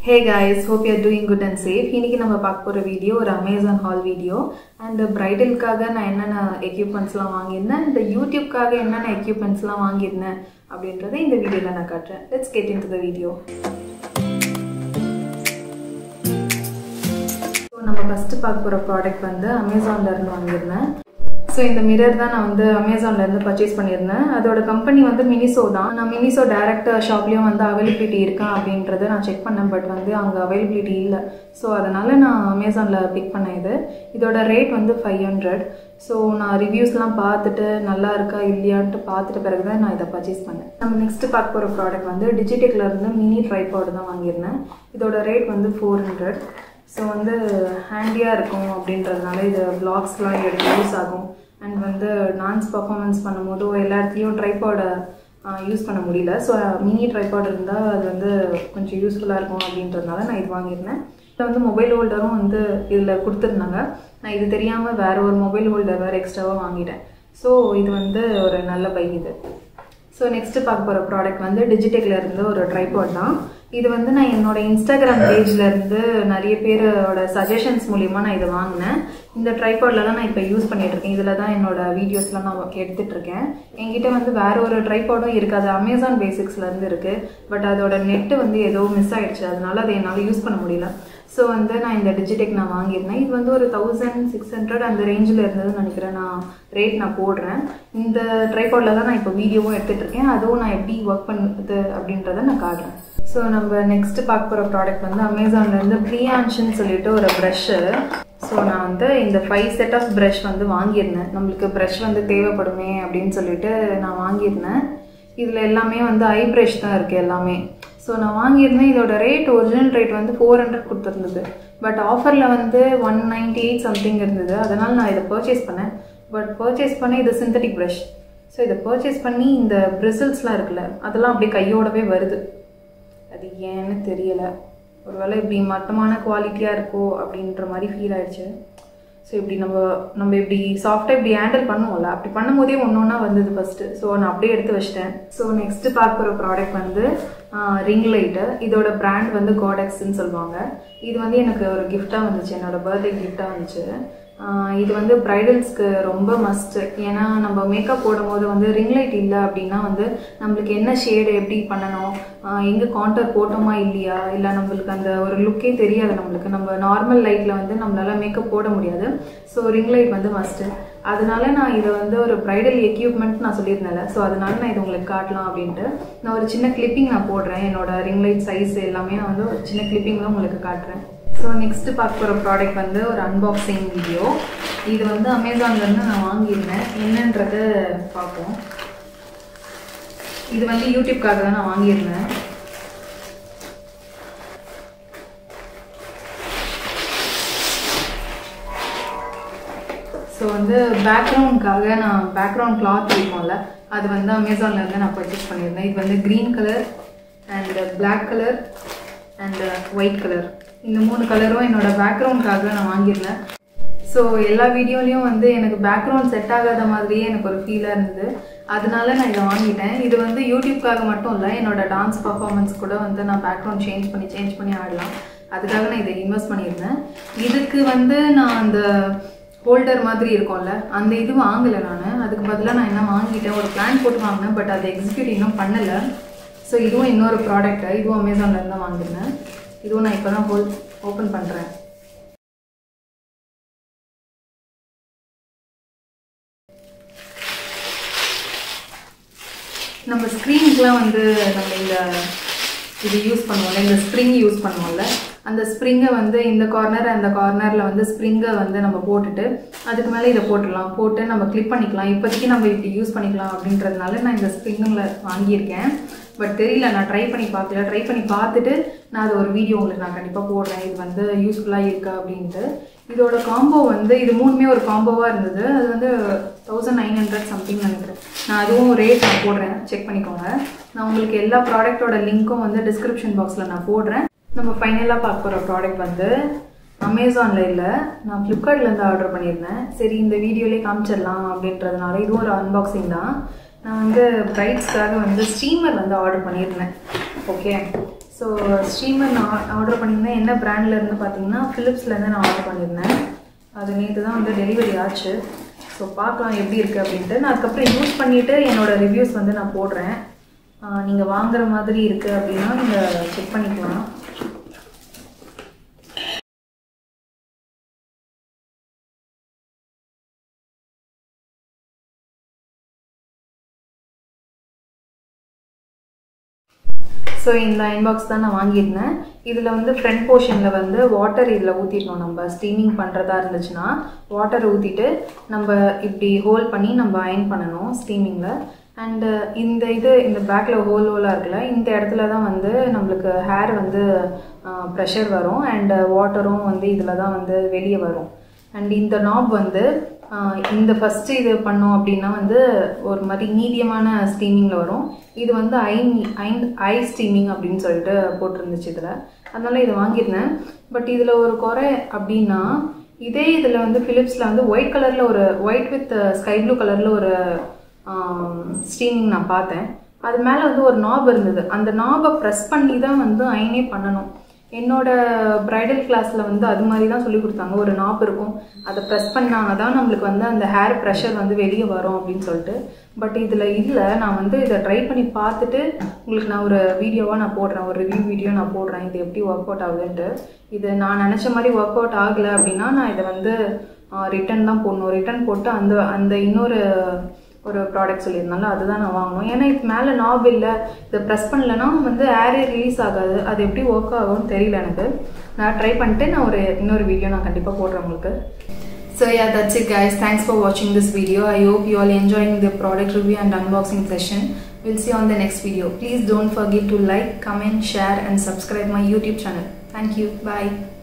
Hey guys hope you are doing good and safe இன்னைக்கு நம்ம பார்க்க போகிற வீடியோ ஒரு அமேசான் ஹால் வீடியோ அண்ட் பிரைடலுக்காக நான் என்னென்ன எக்யூப்மெண்ட்ஸ்லாம் வாங்கியிருந்தேன் இந்த யூடியூப்காக என்னென்ன எக்யூப்மெண்ட்ஸ்லாம் வாங்கியிருந்தேன் அப்படின்றத இந்த வீடியோவில் நான் காட்டுறேன் let's get into the video so நம்ம ஃபஸ்ட்டு பார்க்க போகிற ப்ராடக்ட் வந்து அமேசான்ல இருந்து வாங்கியிருந்தேன் ஸோ இந்த மிரர் தான் நான் வந்து அமேசான்ல இருந்து பர்ச்சேஸ் பண்ணியிருந்தேன் அதோட கம்பெனி வந்து மினிசோ தான் நான் மினிசோ டேரக்ட் ஷாப்லேயும் வந்து அவைலபிலிட்டி இருக்கா அப்படின்றத நான் செக் பண்ணேன் பட் வந்து அங்கே அவைலபிலிட்டி இல்லை ஸோ அதனால நான் அமேசானில் பிக் பண்ணேன் இது இதோட ரேட் வந்து ஃபைவ் ஹண்ட்ரட் ஸோ நான் ரிவ்யூஸ்லாம் பார்த்துட்டு நல்லா இருக்கா இல்லையான்ட்டு பார்த்துட்டு பிறகு தான் நான் இதை பர்ச்சேஸ் பண்ணேன் நம்ம நெக்ஸ்ட் பார்க்க போகிற ப்ராடக்ட் வந்து டிஜிடெக்ல இருந்து மினி ட்ரைபாட் தான் வாங்கியிருந்தேன் இதோட ரேட் வந்து ஃபோர் ஹண்ட்ரட் ஸோ வந்து ஹேண்டியாக இருக்கும் அப்படின்றதுனால இது பிளாக்ஸ்லாம் எடுத்து யூஸ் ஆகும் அண்ட் வந்து டான்ஸ் பர்ஃபார்மன்ஸ் பண்ணும்போதோ எல்லா இடத்துலையும் ட்ரைபாடை யூஸ் பண்ண முடியல ஸோ மினி ட்ரைபாட் இருந்தால் அது வந்து கொஞ்சம் யூஸ்ஃபுல்லாக இருக்கும் அப்படின்றதுனால நான் இது வாங்கியிருந்தேன் இதில் வந்து மொபைல் ஹோல்டரும் வந்து இதில் கொடுத்துருந்தாங்க நான் இது தெரியாமல் வேறு ஒரு மொபைல் ஹோல்டர் வேறு எக்ஸ்ட்ராவாக வாங்கிட்டேன் ஸோ இது வந்து ஒரு நல்ல பை இது ஸோ நெக்ஸ்ட்டு பார்க்க போகிற ப்ராடக்ட் வந்து டிஜிடெக்ல இருந்து ஒரு ட்ரைபாட் தான் இது வந்து நான் என்னோட இன்ஸ்டாகிராம் பேஜ்ல இருந்து நிறைய பேரோட சஜஷன்ஸ் மூலியமா நான் இதை வாங்கினேன் இந்த ட்ரைபாட்லலாம் நான் இப்போ யூஸ் பண்ணிட்டு இருக்கேன் இதில் தான் என்னோட வீடியோஸ்லாம் நான் எடுத்துட்டு இருக்கேன் என்கிட்ட வந்து வேற ஒரு ட்ரைபாடும் இருக்கு அது அமேசான் பேசிக்ஸ்ல இருந்து இருக்கு பட் அதோட நெட்டு வந்து ஏதோ மிஸ் ஆயிடுச்சு அதனால அதை என்னால் யூஸ் பண்ண முடியல ஸோ வந்து நான் இந்த டிஜிடெக் நான் வாங்கியிருந்தேன் இது வந்து ஒரு தௌசண்ட் சிக்ஸ் ஹண்ட்ரட் அந்த ரேஞ்சில் இருந்ததுன்னு நினைக்கிறேன் நான் ரேட் நான் போடுறேன் இந்த ட்ரைபாடில் தான் நான் இப்போ வீடியோவும் எடுத்துகிட்டு இருக்கேன் அதுவும் நான் எப்படி ஒர்க் பண்ணுது அப்படின்றத நான் காட்டுறேன் ஸோ நம்ம நெக்ஸ்ட் பார்க்க போகிற ப்ராடக்ட் வந்து அமேசான்லேருந்து ப்ரீஆன்ஷன் சொல்லிட்டு ஒரு ப்ரஷ்ஷு ஸோ நான் வந்து இந்த ஃபைவ் செட் ஆஃப் ப்ரஷ் வந்து வாங்கியிருந்தேன் நம்மளுக்கு ப்ரஷ் வந்து தேவைப்படுமே அப்படின்னு சொல்லிட்டு நான் வாங்கியிருந்தேன் இதில் எல்லாமே வந்து ஐ ப்ரஷ் தான் இருக்குது எல்லாமே ஸோ நான் வாங்கியிருந்தேன் இதோட ரேட் ஒரிஜினல் ரேட் வந்து ஃபோர் ஹண்ட்ரட் கொடுத்துருந்தது பட் ஆஃபரில் வந்து ஒன் நைன்டி எயிட் சம்திங் இருந்தது அதனால் நான் இதை பர்ச்சேஸ் பண்ணேன் பட் பர்ச்சேஸ் பண்ண இது சிந்தட்டிக் ப்ரஷ் ஸோ இதை பர்ச்சேஸ் பண்ணி இந்த பிரிசில்ஸ்லாம் இருக்குல்ல அதெல்லாம் அப்படியே கையோடவே வருது அது ஏன்னு தெரியலை ஒருவேளை இப்படி மட்டமான குவாலிட்டியாக இருக்கோ அப்படின்ற மாதிரி ஃபீல் ஆயிடுச்சு ஸோ இப்படி நம்ம நம்ம இப்படி சாஃப்டாக இப்படி ஹேண்டில் பண்ணுவோம்ல அப்படி பண்ணும்போதே ஒன்று ஒன்றா வந்தது ஃபஸ்ட்டு ஸோ நான் அப்படியே எடுத்து வச்சிட்டேன் ஸோ நெக்ஸ்ட்டு பார்க்குற ப்ராடக்ட் வந்து ரிங் லைட்டு இதோட பிராண்ட் வந்து கோடெக்ஸ்ன்னு சொல்லுவாங்க இது வந்து எனக்கு ஒரு கிஃப்டாக வந்துச்சு என்னோட பர்த்டே கிஃப்டாக வந்துச்சு இது வந்து ப்ரைடல்ஸ்க்கு ரொம்ப மஸ்ட்டு ஏன்னா நம்ம மேக்கப் போடும்போது வந்து ரிங் லைட் இல்லை அப்படின்னா வந்து நம்மளுக்கு என்ன ஷேடு எப்படி பண்ணணும் எங்கே காண்டர் போட்டோமா இல்லையா இல்லை நம்மளுக்கு அந்த ஒரு லுக்கே தெரியாது நம்மளுக்கு நம்ம நார்மல் லைட்டில் வந்து நம்மளால மேக்கப் போட முடியாது ஸோ ரிங் லைட் வந்து மஸ்ட்டு அதனால நான் இதை வந்து ஒரு ப்ரைடல் எக்யூப்மெண்ட் நான் சொல்லியிருந்தேன்ல ஸோ அதனால நான் இதை உங்களுக்கு காட்டலாம் அப்படின்ட்டு நான் ஒரு சின்ன கிளிப்பிங் நான் போடுறேன் என்னோட ரிங் லைட் சைஸ் எல்லாமே நான் வந்து ஒரு சின்ன கிளிப்பிங்கில் உங்களுக்கு காட்டுறேன் ஸோ நெக்ஸ்ட்டு பார்க்க போகிற ப்ராடக்ட் வந்து ஒரு அன்பாக்சிங் வீடியோ இது வந்து அமேசான்லேருந்து நான் வாங்கியிருந்தேன் என்னன்றத பார்ப்போம் இது வந்து யூடியூப்காக தான் நான் வாங்கியிருந்தேன் ஸோ வந்து பேக்ரவுண்ட்காக நான் பேக்ரவுண்ட் கிளாத் இருக்கும்ல அது வந்து அமேசான்லேருந்து நான் பர்ச்சேஸ் பண்ணியிருந்தேன் இது வந்து green colour and black colour and white colour இந்த மூணு கலரும் என்னோட பேக்ரவுண்ட்காக நான் வாங்கியிருந்தேன் ஸோ எல்லா வீடியோலையும் வந்து எனக்கு பேக்ரவுண்ட் செட் ஆகாத மாதிரியே எனக்கு ஒரு ஃபீலாக இருந்தது அதனால நான் இதை வாங்கிட்டேன் இது வந்து யூடியூப்காக மட்டும் இல்லை என்னோட டான்ஸ் பர்ஃபார்மன்ஸ் கூட வந்து நான் பேக்ரவுண்ட் சேஞ்ச் பண்ணி சேஞ்ச் பண்ணி ஆடலாம் அதுக்காக நான் இதை இன்வெஸ்ட் பண்ணியிருந்தேன் இதுக்கு வந்து நான் அந்த ஹோல்டர் மாதிரி இருக்கும்ல அந்த இது வாங்கலை நான் அதுக்கு பதிலாக நான் என்ன வாங்கிட்டேன் ஒரு பிளான் போட்டு வாங்கினேன் பட் அதை எக்ஸிக்யூட் இன்னும் பண்ணலை ஸோ இதுவும் இன்னொரு ப்ராடக்ட் இதுவும் அமேசான்லேருந்து தான் வாங்கியிருந்தேன் இதுவும் நான் இப்போ தான் ஹோல் ஓப்பன் பண்ணுறேன் நம்ம ஸ்க்ரீனுக்குலாம் வந்து நம்ம இந்த இது யூஸ் பண்ணுவோம்ல இந்த ஸ்ப்ரிங் யூஸ் பண்ணுவோம்ல அந்த ஸ்ப்ரிங்கை வந்து இந்த கார்னர் அந்த கார்னரில் வந்து ஸ்ப்ரிங்கை வந்து நம்ம போட்டுட்டு அதுக்கு மேலே இதை போட்டுடலாம் போட்டு நம்ம கிளிப் பண்ணிக்கலாம் இப்போதைக்கு நம்ம இப்படி யூஸ் பண்ணிக்கலாம் அப்படின்றதுனால நான் இந்த ஸ்ப்ரிங்கில் வாங்கியிருக்கேன் பட் தெரியல நான் ட்ரை பண்ணி பார்க்கல ட்ரை பண்ணி பார்த்துட்டு நான் அது ஒரு வீடியோ உங்களுக்கு நான் கண்டிப்பாக போடுறேன் இது வந்து யூஸ்ஃபுல்லாக இருக்கா அப்படின்ட்டு இதோட காம்போ வந்து இது மூணுமே ஒரு காம்போவாக இருந்தது அது வந்து தௌசண்ட் நைன் ஹண்ட்ரட் சம்திங் நினைக்கிறேன் நான் அதுவும் ரேட் நான் போடுறேன் செக் பண்ணிக்கோங்க நான் உங்களுக்கு எல்லா ப்ராடக்ட்டோட லிங்க்கும் வந்து டிஸ்கிரிப்ஷன் பாக்ஸில் நான் போடுறேன் நம்ம ஃபைனலாக பார்க்க போகிற ப்ராடக்ட் வந்து அமேசானில் இல்லை நான் ஃப்ளிப்கார்ட்லேருந்து ஆர்டர் பண்ணியிருந்தேன் சரி இந்த வீடியோலேயே காமிச்சிடலாம் அப்படின்றதுனால இதுவும் ஒரு அன்பாக்சிங் தான் நான் வந்து பிரைட்ஸ்க்காக வந்து ஸ்டீமர் வந்து ஆர்டர் பண்ணியிருந்தேன் ஓகே ஸோ ஸ்டீமர் நான் ஆர்டர் பண்ணியிருந்தேன் என்ன பிராண்டில் இருந்து பார்த்தீங்கன்னா ஃபிலிப்ஸ்லேருந்து நான் ஆர்டர் பண்ணியிருந்தேன் அது நேற்று தான் வந்து டெலிவரி ஆச்சு ஸோ பார்க்கலாம் எப்படி இருக்குது அப்படின்ட்டு நான் அதுக்கப்புறம் யூஸ் பண்ணிவிட்டு என்னோடய ரிவ்யூஸ் வந்து நான் போடுறேன் நீங்கள் வாங்குற மாதிரி இருக்குது அப்படின்னா நீங்கள் செக் பண்ணிக்கலாம் ஸோ இந்த அயன்பாக்ஸ் தான் நான் வாங்கியிருந்தேன் இதில் வந்து ஃப்ரண்ட் போர்ஷனில் வந்து வாட்டர் இதில் ஊற்றிடணும் நம்ம ஸ்டீமிங் பண்ணுறதா இருந்துச்சுன்னா வாட்டர் ஊற்றிட்டு நம்ம இப்படி ஹோல் பண்ணி நம்ம அயன் பண்ணணும் ஸ்டீமிங்கில் அண்டு இந்த இது இந்த பேக்கில் ஹோல் ஹோலாக இருக்குல்ல இந்த இடத்துல தான் வந்து நம்மளுக்கு ஹேர் வந்து ப்ரெஷர் வரும் அண்ட் வாட்டரும் வந்து இதில் தான் வந்து வெளியே வரும் அண்ட் இந்த நாப் வந்து இந்த ஃபஸ்ட்டு இது பண்ணோம் அப்படின்னா வந்து ஒரு மாதிரி மீடியமான ஸ்டீமிங்கில் வரும் இது வந்து ஐ ஐ ஐ ஸ்டீமிங் அப்படின்னு சொல்லிட்டு போட்டிருந்துச்சு இதில் அதனால இதை வாங்கியிருந்தேன் பட் இதில் ஒரு குறை அப்படின்னா இதே இதில் வந்து ஃபிலிப்ஸில் வந்து ஒயிட் கலரில் ஒரு ஒயிட் வித் ஸ்கை ப்ளூ கலரில் ஒரு ஸ்டீமிங் நான் பார்த்தேன் அது மேலே வந்து ஒரு நாப் இருந்தது அந்த நாபை ப்ரெஸ் பண்ணி தான் வந்து அயனே பண்ணணும் என்னோட ப்ரைடல் கிளாஸில் வந்து அது மாதிரி தான் சொல்லி கொடுத்தாங்க ஒரு நாப் இருக்கும் அதை ப்ரெஸ் பண்ணாங்க தான் நம்மளுக்கு வந்து அந்த ஹேர் ப்ரெஷர் வந்து வெளியே வரும் அப்படின்னு சொல்லிட்டு பட் இதில் இல்லை நான் வந்து இதை ட்ரை பண்ணி பார்த்துட்டு உங்களுக்கு நான் ஒரு வீடியோவாக நான் போடுறேன் ஒரு ரிவ்யூ வீடியோ நான் போடுறேன் இது எப்படி ஒர்க் அவுட் ஆகுதுன்ட்டு இது நான் நினச்ச மாதிரி ஒர்க் அவுட் ஆகலை அப்படின்னா நான் இதை வந்து ரிட்டன் தான் போடணும் ரிட்டன் போட்டு அந்த அந்த இன்னொரு ஒரு ப்ராடக்ட் சொல்லியிருந்தால அதுதான் நான் வாங்கணும் ஏன்னா இது மேலே நாப் இல்லை இதை ப்ரெஸ் பண்ணலன்னா வந்து ஏரே ரிலீஸ் ஆகாது அது எப்படி ஒர்க் ஆகும்னு தெரியல எனக்கு நான் ட்ரை பண்ணிட்டு நான் ஒரு இன்னொரு வீடியோ நான் கண்டிப்பாக போடுறேன் உங்களுக்கு So yeah, that's it guys. Thanks for watching this video. I hope you all enjoying the product review and unboxing session. We'll see you on the next video. Please don't forget to like, comment, share and subscribe my YouTube channel. Thank you. Bye.